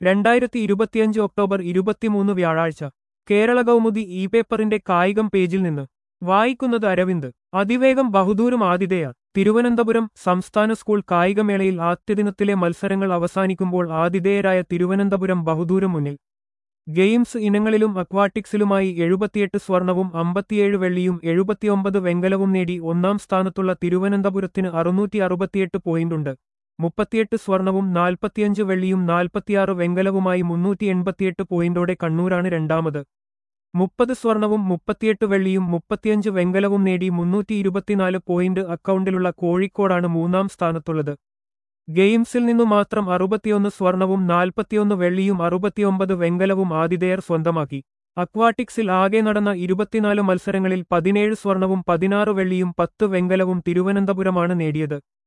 രണ്ടായിരത്തി ഇരുപത്തിയഞ്ച് ഒക്ടോബർ ഇരുപത്തിമൂന്ന് വ്യാഴാഴ്ച കേരള കൗമുദി ഇ പേപ്പറിന്റെ കായികം പേജിൽ നിന്ന് വായിക്കുന്നത് അരവിന്ദ് അതിവേഗം ബഹുദൂരം ആതിഥേയ തിരുവനന്തപുരം സംസ്ഥാന സ്കൂൾ കായികമേളയിൽ ആദ്യദിനത്തിലെ മത്സരങ്ങൾ അവസാനിക്കുമ്പോൾ ആതിഥേയരായ തിരുവനന്തപുരം ബഹുദൂരം മുന്നിൽ ഗെയിംസ് ഇനങ്ങളിലും അക്വാട്ടിക്സിലുമായി എഴുപത്തിയെട്ട് സ്വർണവും അമ്പത്തിയേഴ് വെള്ളിയും എഴുപത്തിയൊമ്പത് വെങ്കലവും നേടി ഒന്നാം സ്ഥാനത്തുള്ള തിരുവനന്തപുരത്തിന് അറുന്നൂറ്റി അറുപത്തിയെട്ട് പോയിന്റുണ്ട് മുപ്പത്തിയെട്ട് സ്വർണവും നാൽപ്പത്തിയഞ്ച് വെള്ളിയും നാൽപ്പത്തിയാറ് വെങ്കലവുമായി മുന്നൂറ്റി എൺപത്തിയെട്ട് പോയിന്റോടെ കണ്ണൂരാണ് രണ്ടാമത് മുപ്പത് സ്വർണവും മുപ്പത്തിയെട്ട് വെള്ളിയും മുപ്പത്തിയഞ്ച് വെങ്കലവും നേടി മുന്നൂറ്റി ഇരുപത്തിനാല് പോയിന്റ് അക്കൗണ്ടിലുള്ള കോഴിക്കോടാണ് മൂന്നാം സ്ഥാനത്തുള്ളത് ഗെയിംസിൽ നിന്നു മാത്രം അറുപത്തിയൊന്ന് സ്വർണവും നാൽപ്പത്തിയൊന്ന് വെള്ളിയും അറുപത്തിയൊമ്പത് വെങ്കലവും ആതിഥേയർ സ്വന്തമാക്കി അക്വാട്ടിക്സിൽ ആകെ നടന്ന ഇരുപത്തിനാല് മത്സരങ്ങളിൽ പതിനേഴ് സ്വർണവും പതിനാറ് വെള്ളിയും പത്ത് വെങ്കലവും തിരുവനന്തപുരമാണ് നേടിയത്